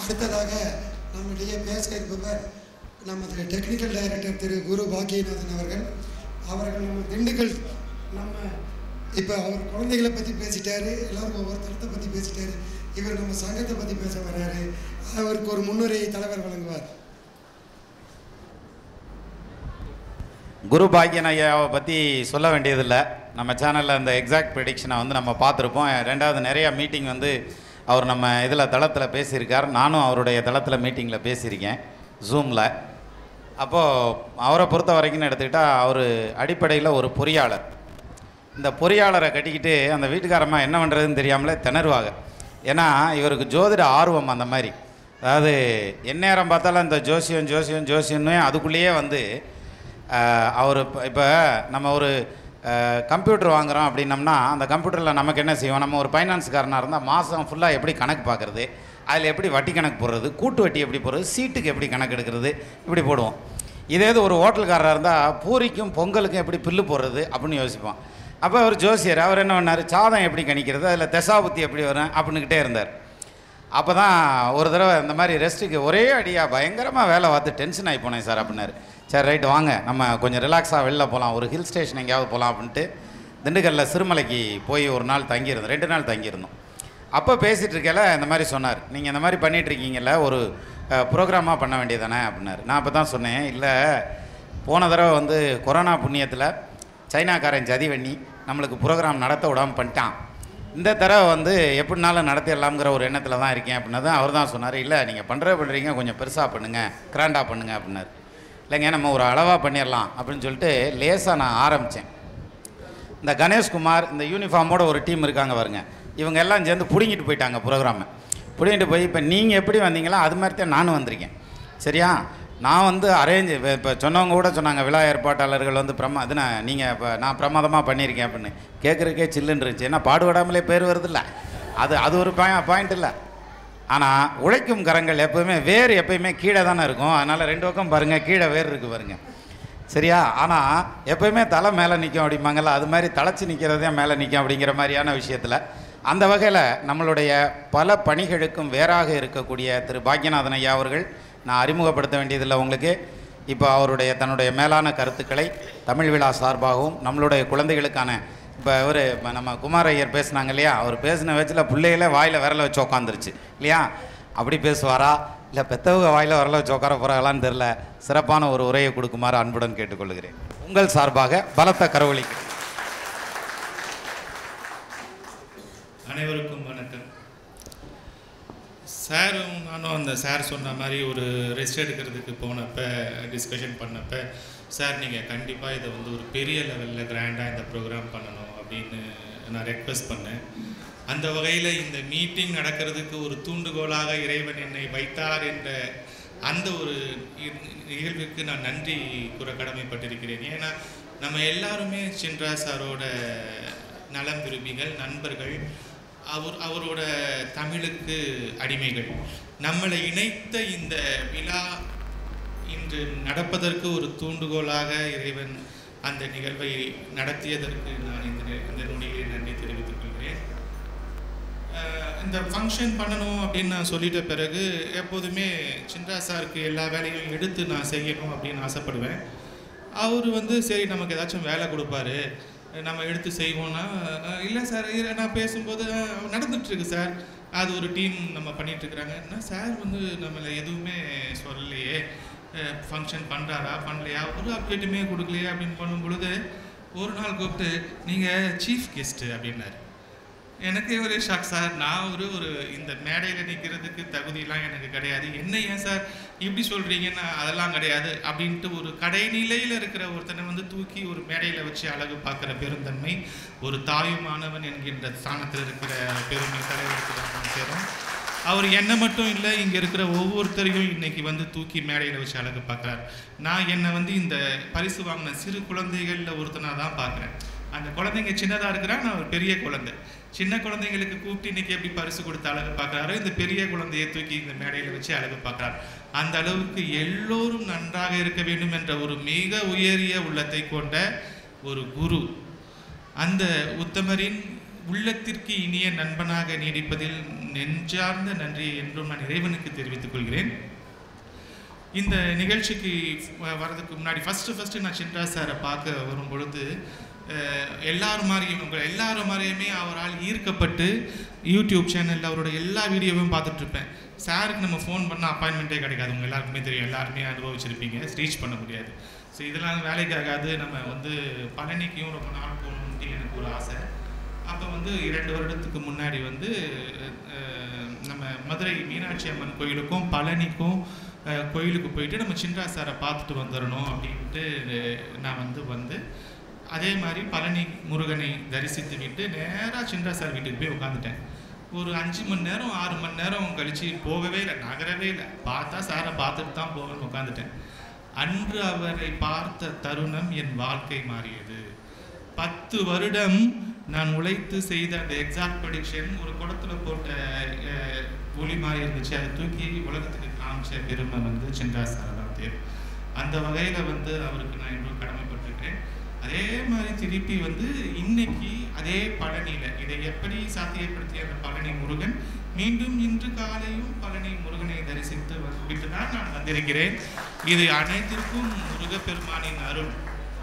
அடுத்ததாக நம்மிடையே பேச இருப்பவர் நமது டெக்னிக்கல் டைரக்டர் திரு குரு பாக்கியநாதன் அவர்கள் அவர்கள் நம்ம திண்டுக்கல் நம்ம இப்போ அவர் குழந்தைகளை பற்றி பேசிட்டாரு எல்லாரும் ஒவ்வொரு தளத்தை பற்றி பேசிட்டாரு இவர் நம்ம சங்கத்தை பற்றி பேச வர்றாரு அவருக்கு ஒரு முன்னுரையை தலைவர் வழங்குவார் குரு பாக்கியன் ஐயாவை பற்றி சொல்ல வேண்டியதில்லை நம்ம சேனலில் அந்த எக்ஸாக்ட் ப்ரெடிக்ஷனை வந்து நம்ம பார்த்துருப்போம் ரெண்டாவது நிறையா மீட்டிங் வந்து அவர் நம்ம இதில் தளத்தில் பேசியிருக்கார் நானும் அவருடைய தளத்தில் மீட்டிங்கில் பேசியிருக்கேன் ஜூமில் அப்போது அவரை பொறுத்த வரைக்கும் எடுத்துக்கிட்டால் அவர் அடிப்படையில் ஒரு பொறியாளர் இந்த பொறியாளரை கட்டிக்கிட்டு அந்த வீட்டுக்காரம்மா என்ன பண்ணுறதுன்னு தெரியாமலே திணறுவாங்க ஏன்னா இவருக்கு ஜோதிட ஆர்வம் அந்த மாதிரி அதாவது எந்நேரம் பார்த்தாலும் இந்த ஜோசியம் ஜோசியம் ஜோசியம்னு அதுக்குள்ளேயே வந்து அவர் இப்போ நம்ம ஒரு கம்ப்யூட்டர் வாங்குகிறோம் அப்படின்னம்னா அந்த கம்ப்யூட்டரில் நமக்கு என்ன செய்வோம் நம்ம ஒரு ஃபைனான்ஸ்காரனாக இருந்தால் மாதம் ஃபுல்லாக எப்படி கணக்கு பார்க்குறது அதில் எப்படி வட்டி கணக்கு போடுறது கூட்டு வட்டி எப்படி போடுறது சீட்டுக்கு எப்படி கணக்கு எடுக்கிறது இப்படி போடுவோம் இதே இது ஒரு ஹோட்டல்காரராக இருந்தால் பூரிக்கும் பொங்கலுக்கும் எப்படி பில்லு போடுறது அப்படின்னு யோசிப்போம் அப்போ அவர் ஜோசியர் அவர் என்ன பண்ணார் சாதம் எப்படி கணிக்கிறது அதில் தசாபுத்தி எப்படி வரும் அப்படின்னுக்கிட்டே இருந்தார் அப்போ தான் ஒரு தடவை இந்த மாதிரி ரெஸ்ட்டுக்கு ஒரே அடியாக பயங்கரமாக வேலை பார்த்து டென்ஷன் ஆகி போனேன் சார் அப்படின்னாரு சரி ரைட்டு வாங்க நம்ம கொஞ்சம் ரிலாக்ஸாக வெளில போகலாம் ஒரு ஹில் ஸ்டேஷன் எங்கேயாவது போகலாம் அப்படின்ட்டு திண்டுக்கல்லில் சிறுமலைக்கு போய் ஒரு நாள் தங்கியிருந்தோம் ரெண்டு நாள் தங்கியிருந்தோம் அப்போ பேசிகிட்டு இருக்கல இந்த மாதிரி சொன்னார் நீங்கள் இந்த மாதிரி பண்ணிட்டு இருக்கீங்கல்ல ஒரு ப்ரோக்ராமாக பண்ண வேண்டியதானே அப்படின்னாரு நான் அப்போ தான் சொன்னேன் இல்லை போன தடவை வந்து கொரோனா புண்ணியத்தில் சைனாக்காரன் சதி பண்ணி நம்மளுக்கு ப்ரோக்ராம் நடத்த விடாமல் பண்ணிட்டான் இந்த தடவை வந்து எப்படினாலும் நடத்திடலாம்ங்கிற ஒரு எண்ணத்தில் தான் இருக்கேன் அப்படின்னா தான் அவர் தான் சொன்னார் இல்லை நீங்கள் பண்ணுற பண்ணுறீங்க கொஞ்சம் பெருசாக பண்ணுங்கள் கிராண்டாக பண்ணுங்கள் அப்படின்னாரு இல்லைங்க நம்ம ஒரு அளவாக பண்ணிடலாம் அப்படின்னு சொல்லிட்டு லேசாக நான் ஆரம்பித்தேன் இந்த கணேஷ்குமார் இந்த யூனிஃபார்மோட ஒரு டீம் இருக்காங்க பாருங்க இவங்க எல்லாம் சேர்ந்து பிடுங்கிட்டு போயிட்டாங்க ப்ரோக்ராமை பிடுங்கிட்டு போய் இப்போ நீங்கள் எப்படி வந்தீங்களோ அது மாதிரி தான் நானும் வந்திருக்கேன் சரியா நான் வந்து அரேஞ்ச் இப்போ சொன்னவங்க கூட சொன்னாங்க விழா ஏற்பாட்டாளர்கள் வந்து பிரமா அது நான் நீங்கள் இப்போ நான் பிரமாதமாக பண்ணியிருக்கேன் அப்படின்னு கேட்குறதுக்கே சில்லுன்னு இருந்துச்சு ஏன்னா பாடுபடாமலே பேர் வருதில்ல அது அது ஒரு பாயிண்ட் இல்லை ஆனால் உழைக்கும் கரங்கள் எப்போவுமே வேர் எப்பயுமே கீழே தானே இருக்கும் அதனால் ரெண்டு பக்கம் பாருங்கள் கீழே வேர் இருக்குது பாருங்க சரியா ஆனால் எப்பயுமே தலை மேலே நிற்கும் அப்படிம்பாங்கல்ல அது மாதிரி தலைச்சி நிற்கிறதே மேலே நிற்கும் அப்படிங்கிற மாதிரியான விஷயத்தில் அந்த வகையில் நம்மளுடைய பல பணிகளுக்கும் வேறாக இருக்கக்கூடிய திரு பாக்யநாதன் ஐயா அவர்கள் நான் அறிமுகப்படுத்த வேண்டியதில்லை உங்களுக்கு இப்போ அவருடைய தன்னுடைய மேலான கருத்துக்களை தமிழ் விழா சார்பாகவும் நம்மளுடைய குழந்தைகளுக்கான இப்போ இவர் நம்ம குமார் ஐயர் பேசுனாங்க இல்லையா அவர் பேசின வச்சில் பிள்ளைகளே வாயில் விரல வச்சு உட்காந்துருச்சு இல்லையா அப்படி பேசுவாரா இல்லை பெத்தவங்க வாயில் விரல வச்சு உட்கார போகிறாங்களான்னு தெரில சிறப்பான ஒரு உரையை கொடுக்குமாறு அன்புடன் கேட்டுக்கொள்கிறேன் உங்கள் சார்பாக பலத்த கரவொலிக்கு அனைவருக்கும் வணக்கம் சாரும் நானும் அந்த சார் சொன்ன மாதிரி ஒரு ரெஸ்ட் எடுக்கிறதுக்கு போனப்ப டிஸ்கஷன் பண்ணப்ப சார் நீங்கள் கண்டிப்பாக இதை வந்து ஒரு பெரிய லெவலில் கிராண்டாக இந்த ப்ரோக்ராம் பண்ணணும் அப்படின்னு நான் ரெக்வஸ்ட் பண்ணேன் அந்த வகையில் இந்த மீட்டிங் நடக்கிறதுக்கு ஒரு தூண்டுகோலாக இறைவன் என்னை வைத்தார் என்ற அந்த ஒரு இ- நிகழ்வுக்கு நான் நன்றி கூற கடமைப்பட்டிருக்கிறேன் ஏன்னா நம்ம எல்லாருமே சின்ரா சாரோட நலம் விரும்பிகள் நண்பர்கள் அவர் அவரோட தமிழுக்கு அடிமைகள் நம்மளை இணைத்த இந்த விழா இன்று நடப்பதற்கு ஒரு தூண்டுகோலாக இறைவன் அந்த நிகழ்வை நடத்தியதற்கு நான் இந்த நே- இந்த நொடியை நன்றி தெரிவித்துக் கொள்கிறேன் அஹ் இந்த ஃபங்க்ஷன் பண்ணணும் அப்படின்னு நான் சொல்லிட்ட பிறகு எப்போதுமே சின்ரா சாருக்கு எல்லா வேலையும் எடுத்து நான் செய்யணும் அப்படின்னு ஆசைப்படுவேன் அவர் வந்து சரி நமக்கு ஏதாச்சும் வேலை கொடுப்பாரு நம்ம எடுத்து செய்வோம்னா அஹ் இல்லை சார் இரு, நான் பேசும்போது அஹ், நடந்துட்டு இருக்கு சார் அது ஒரு டீம் நம்ம பண்ணிட்டு இருக்கிறாங்க சார் வந்து நம்மளை எதுவுமே சொல்லலையே ஃபங்க்ஷன் பண்ணுறாரா பண்ணலையா ஒரு அப்டேட்டுமே கொடுக்கலையே அப்படின்னு பண்ணும் பொழுது ஒரு நாள் கூப்பிட்டு நீங்கள் சீஃப் கெஸ்ட்டு அப்படின்னாரு எனக்கே ஒரு ஷாக் சார் நான் ஒரு ஒரு இந்த மேடையில் நிற்கிறதுக்கு தகுதியெல்லாம் எனக்கு கிடையாது என்ன ஏன் சார் இப்படி சொல்கிறீங்கன்னா அதெல்லாம் கிடையாது அப்படின்ட்டு ஒரு கடைநிலையில் இருக்கிற ஒருத்தனை வந்து தூக்கி ஒரு மேடையில் வச்சு அழகு பார்க்குற பெருந்தன்மை ஒரு தாயுமானவன் என்கின்ற ஸ்தானத்தில் இருக்கிற பெருமை தலைவருக்கு தான் சேரும் அவர் என்ன மட்டும் இல்லை இங்கே இருக்கிற ஒவ்வொருத்தரையும் இன்னைக்கு வந்து தூக்கி மேடையில் வச்சு அழகு பார்க்குறார் நான் என்னை வந்து இந்த பரிசு வாங்கின சிறு குழந்தைகளில் ஒருத்தனாக தான் பார்க்குறேன் அந்த குழந்தைங்க சின்னதாக இருக்கிறா நான் ஒரு பெரிய குழந்தை சின்ன குழந்தைங்களுக்கு கூப்பிட்டு இன்னைக்கு எப்படி பரிசு கொடுத்து அழகு பார்க்குறாரோ இந்த பெரிய குழந்தையை தூக்கி இந்த மேடையில் வச்சு அழகு பார்க்குறார் அந்த அளவுக்கு எல்லோரும் நன்றாக இருக்க வேண்டும் என்ற ஒரு மிக உயரிய உள்ளத்தை கொண்ட ஒரு குரு அந்த உத்தமரின் உள்ளத்திற்கு இனிய நண்பனாக நீடிப்பதில் நெஞ்சார்ந்த நன்றியை என்றும் நான் இறைவனுக்கு தெரிவித்துக் கொள்கிறேன் இந்த நிகழ்ச்சிக்கு வ- வர்றதுக்கு முன்னாடி ஃபஸ்ட்டு ஃபஸ்ட்டு நான் சின்ரா சாரை பார்க்க வரும் பொழுது அஹ், எல்லாரும் மாதிரியும் உங்கள் எல்லாரும் மாதிரியுமே அவரால் ஈர்க்கப்பட்டு யூடியூப் சேனலில் அவரோட எல்லா வீடியோவையும் பார்த்துட்டு இருப்பேன் சாருக்கு நம்ம ஃபோன் பண்ணால் அப்பாயின்மெண்ட்டே கிடைக்காது உங்கள் எல்லாருக்குமே தெரியும் எல்லாருமே அனுபவிச்சிருப்பீங்க ரீச் பண்ண முடியாது ஸோ இதெல்லாம் வேலைக்கு ஆகாது நம்ம வந்து பழனிக்கும் ரொம்ப நாள் போகணுன்ட்டு எனக்கு ஒரு ஆசை அப்போ வந்து இரண்டு வருடத்துக்கு முன்னாடி வந்து அஹ், நம்ம மதுரை மீனாட்சி அம்மன் கோயிலுக்கும் பழனிக்கும் அஹ், கோயிலுக்கு போயிட்டு நம்ம சின்ரா சாரை பார்த்துட்டு வந்துடணும் அப்படின்ட்டு நான் வந்து வந்து அதே மாதிரி பழனி முருகனை தரிசித்து விட்டு நேராக சின்ரா சார் வீட்டுக்கு போய் உட்காந்துட்டேன் ஒரு அஞ்சு மணி நேரம் ஆறு மணி நேரம் கழிச்சு போகவே இல்லை நகரவே இல்லை பார்த்தா சாரை பார்த்துட்டு தான் போகணும்னு உட்காந்துட்டேன் அன்று அவரை பார்த்த தருணம் என் வாழ்க்கை மாறியது பத்து வருடம் நான் உழைத்து செய்த அந்த எக்ஸாக்ட் ப்ரொடிக்ஷன் ஒரு குடத்துல போட்ட அஹ், ஒளி மாதிரி இருந்துச்சு அதை தூக்கி உலகத்துக்கு காமிச்ச பெருமை வந்து சின்றா சார் தான் தெரியும் அந்த வகையில் வந்து அவருக்கு நான் இன்னும் கடமைப்பட்டிருக்கேன் அதே மாதிரி திருப்பி வந்து இன்னைக்கு அதே பழனியில் இதை எப்படி சாத்தியப்படுத்திய அந்த பழனி முருகன் மீண்டும் இன்று காலையும் பழனி முருகனை தரிசித்து விட்டு தான் நான் வந்திருக்கிறேன் இது அனைத்திற்கும் முருகப்பெருமானின் அருள்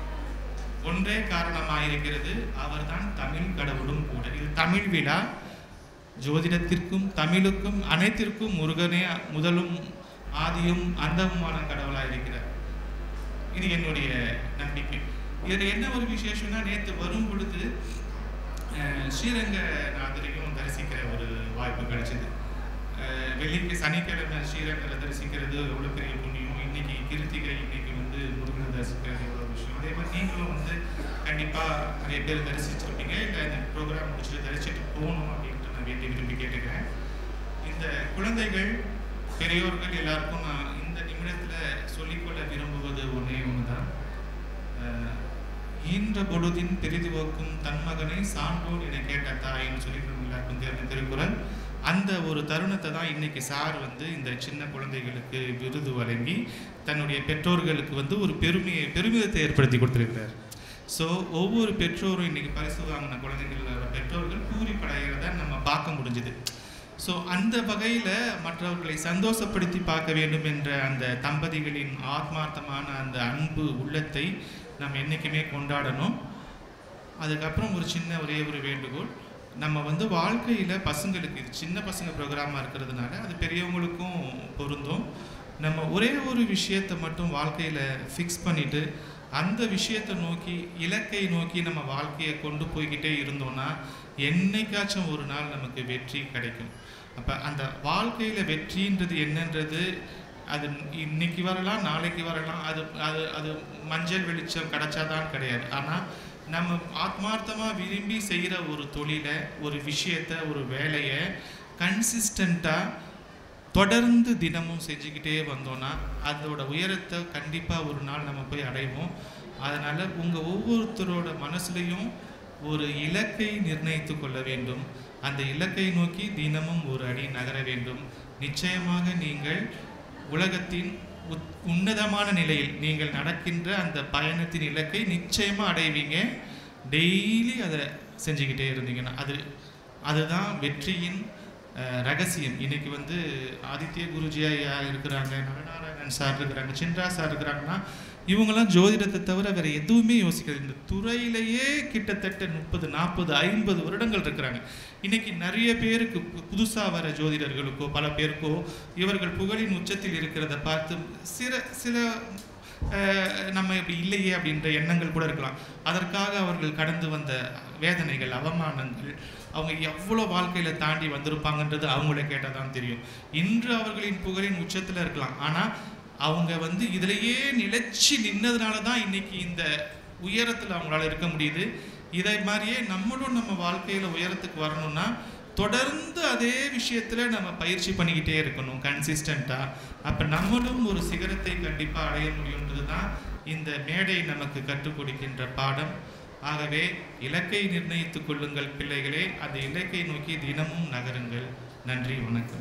ஒன்றே காரணமாயிருக்கிறது அவர்தான் தமிழ் கடவுளும் கூட இது தமிழ் விழா ஜோதிடத்திற்கும் தமிழுக்கும் அனைத்திற்கும் முருகனே முதலும் ஆதியும் அந்தமுமான கடவுளாக இருக்கிறார் இது என்னுடைய நம்பிக்கை இதில் என்ன ஒரு விசேஷம்னா நேற்று வரும் பொழுது அஹ், ஸ்ரீரங்கநாதரையும் தரிசிக்கிற ஒரு வாய்ப்பு கிடைச்சது அஹ், வெள்ளிக்கு சனிக்கிழமை ஸ்ரீரங்கரை தரிசிக்கிறது எவ்வளோ பெரிய புண்ணியம் இன்னைக்கு கிருத்திகை இன்னைக்கு வந்து முருகனை தரிசிக்கிறது எவ்வளோ விஷயம் அதே மாதிரி நீங்களும் வந்து கண்டிப்பாக நிறைய பேர் தரிசிச்சிருப்பீங்க இல்லை இந்த ப்ரோக்ராம் முடிச்சுட்டு தரிசிட்டு போகணும் அப்படின்ட்டு நான் வேண்டி விரும்பி கேட்டுக்கிறேன் இந்த குழந்தைகள் பெரியோர்கள் எல்லாருக்கும் நான் இந்த நிமிடத்தில் சொல்லிக்கொள்ள விரும்புவது ஒன்றே ஒன்று தான் ஈன்ற பொழுதின் பெரிதுவக்கும் தன் மகனை சான்றோர் என கேட்ட தாயின்னு சொல்லி நம்ம எல்லாருக்கும் தெரிந்த திருக்குறள் அந்த ஒரு தருணத்தை தான் இன்னைக்கு சார் வந்து இந்த சின்ன குழந்தைகளுக்கு விருது வழங்கி தன்னுடைய பெற்றோர்களுக்கு வந்து ஒரு பெருமையை பெருமிதத்தை ஏற்படுத்தி கொடுத்திருக்கிறார் ஸோ ஒவ்வொரு பெற்றோரும் இன்னைக்கு பரிசு வாங்கின குழந்தைங்களோட பெற்றோர்கள் பூரிப்படைகிறத நம்ம பார்க்க முடிஞ்சுது ஸோ அந்த வகையில் மற்றவர்களை சந்தோஷப்படுத்தி பார்க்க வேண்டும் என்ற அந்த தம்பதிகளின் ஆத்மார்த்தமான அந்த அன்பு உள்ளத்தை நம்ம என்றைக்குமே கொண்டாடணும் அதுக்கப்புறம் ஒரு சின்ன ஒரே ஒரு வேண்டுகோள் நம்ம வந்து வாழ்க்கையில் பசங்களுக்கு இது சின்ன பசங்க ப்ரோக்ராமாக இருக்கிறதுனால அது பெரியவங்களுக்கும் பொருந்தும் நம்ம ஒரே ஒரு விஷயத்தை மட்டும் வாழ்க்கையில் ஃபிக்ஸ் பண்ணிட்டு அந்த விஷயத்தை நோக்கி இலக்கை நோக்கி நம்ம வாழ்க்கையை கொண்டு போய்கிட்டே இருந்தோம்னா என்னைக்காச்சும் ஒரு நாள் நமக்கு வெற்றி கிடைக்கும் அப்போ அந்த வாழ்க்கையில் வெற்றின்றது என்னன்றது அது இன்னைக்கு வரலாம் நாளைக்கு வரலாம் அது அது அது மஞ்சள் வெளிச்சம் கிடைச்சாதான் கிடையாது ஆனால் நம்ம ஆத்மார்த்தமாக விரும்பி செய்கிற ஒரு தொழிலை ஒரு விஷயத்தை ஒரு வேலையை கன்சிஸ்டண்ட்டாக தொடர்ந்து தினமும் செஞ்சுக்கிட்டே வந்தோம்னா அதோட உயரத்தை கண்டிப்பாக ஒரு நாள் நம்ம போய் அடைவோம் அதனால் உங்கள் ஒவ்வொருத்தரோட மனசுலையும் ஒரு இலக்கை நிர்ணயித்து கொள்ள வேண்டும் அந்த இலக்கை நோக்கி தினமும் ஒரு அடி நகர வேண்டும் நிச்சயமாக நீங்கள் உலகத்தின் உத்- உன்னதமான நிலையில் நீங்கள் நடக்கின்ற அந்த பயணத்தின் இலக்கை நிச்சயமாக அடைவீங்க டெய்லி அதை செஞ்சுக்கிட்டே இருந்தீங்கன்னா அது அதுதான் வெற்றியின் அஹ், ரகசியம் இன்னைக்கு வந்து ஆதித்ய குருஜி ஐயா இருக்கிறாங்க நரநாராயணன் சார் இருக்கிறாங்க சின்ரா சார் இருக்கிறாங்கன்னா இவங்கெல்லாம் ஜோதிடத்தை தவிர வேற எதுவுமே யோசிக்கிறது இந்த துறையிலேயே கிட்டத்தட்ட முப்பது நாற்பது ஐம்பது வருடங்கள் இருக்கிறாங்க இன்னைக்கு நிறைய பேருக்கு பு- புதுசா வர ஜோதிடர்களுக்கோ பல பேருக்கோ இவர்கள் புகழின் உச்சத்தில் இருக்கிறத பார்த்து சில சில அஹ், நம்ம இப்படி இல்லையே அப்படின்ற எண்ணங்கள் கூட இருக்கலாம் அதற்காக அவர்கள் கடந்து வந்த வேதனைகள் அவமானங்கள் அவங்க எவ்வளோ வாழ்க்கையில் தாண்டி வந்திருப்பாங்கன்றது அவங்கள கேட்டால் தான் தெரியும் இன்று அவர்களின் புகழின் உச்சத்தில் இருக்கலாம் ஆனால் அவங்க வந்து இதிலேயே நிலைச்சு நின்னதுனால தான் இன்னைக்கு இந்த உயரத்தில் அவங்களால இருக்க முடியுது இதை மாதிரியே நம்மளும் நம்ம வாழ்க்கையில் உயரத்துக்கு வரணும்னா தொடர்ந்து அதே விஷயத்தில் நம்ம பயிற்சி பண்ணிக்கிட்டே இருக்கணும் கன்சிஸ்டண்ட்டாக அப்போ நம்மளும் ஒரு சிகரத்தை கண்டிப்பாக அடைய முடியுன்றது தான் இந்த மேடை நமக்கு கற்றுக் கொடுக்கின்ற பாடம் ஆகவே இலக்கை நிர்ணயித்துக் கொள்ளுங்கள் பிள்ளைகளே அந்த இலக்கை நோக்கி தினமும் நகருங்கள் நன்றி வணக்கம்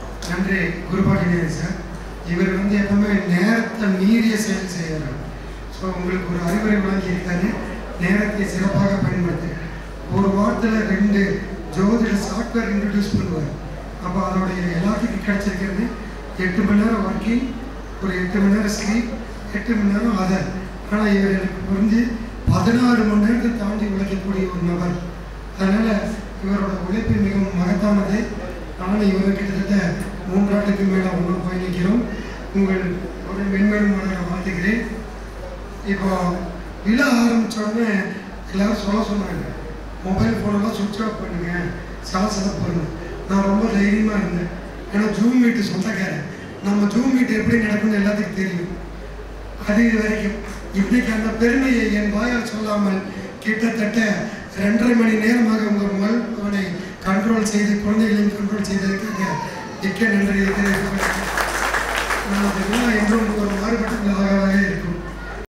நன்றி குருபாகினேயன் சார் இவர் வந்து எப்பவுமே நேரத்தை மீறிய செயல் செய்கிறார் ஸோ ஸோ உங்களுக்கு ஒரு அறிவுரை வழங்கியிருக்காரு நேரத்தை சிறப்பாக பயன்படுத்து ஒரு வாரத்தில் ரெண்டு ஜோதிட சாஃப்ட்வேர் இன்ட்ரடியூஸ் பண்ணுவார் அப்போ அதோடைய எல்லாத்துக்கும் கிடைச்சிருக்கிறது எட்டு மணி நேரம் ஒர்க்கிங் ஒரு எட்டு மணி நேரம் ஸ்லீப் எட்டு மணி நேரம் அதர் ஆனால் இவர் எனக்கு புரிஞ்சு பதினாறு மணி நேரத்தை தாண்டி உழைக்கக்கூடிய ஒரு நபர் அதனால் இவரோட உழைப்பு மிகவும் மகத்தானது நானும் இவர் கிட்டத்தட்ட மூன்றாண்டுக்கு மேலே ஒன்று போய் நிற்கிறோம் உங்கள் ஒரு மென்மேலும் வளர வாழ்த்துக்கிறேன் இப்போ விழா ஆரம்பித்தோடனே எல்லாரும் சொல்ல சொன்னாங்க மொபைல் ஃபோனெல்லாம் சுவிட்ச் ஆஃப் பண்ணுங்க சலசலப்பு பண்ணுங்க நான் ரொம்ப தைரியமாக இருந்தேன் ஏன்னா ஜூம் மீட்டு சொந்தக்காரன் நம்ம ஜூம் மீட் எப்படி நடக்கும்னு எல்லாத்துக்கும் தெரியும் அது வரைக்கும் இன்னைக்கு அந்த பெருமையை என் வாயால் சொல்லாமல் கிட்டத்தட்ட ரெண்டரை மணி நேரமாக உங்கள் மொபைல் ஃபோனை கண்ட்ரோல் செய்து குழந்தைகளையும் கண்ட்ரோல் செய்ததற்காக மிக்க நன்றியை தெரிவித்துக் கொள்கிறேன். நான் அதெல்லாம் என்றும் ஒரு மாறுபட்ட விழாவாக இருக்கும்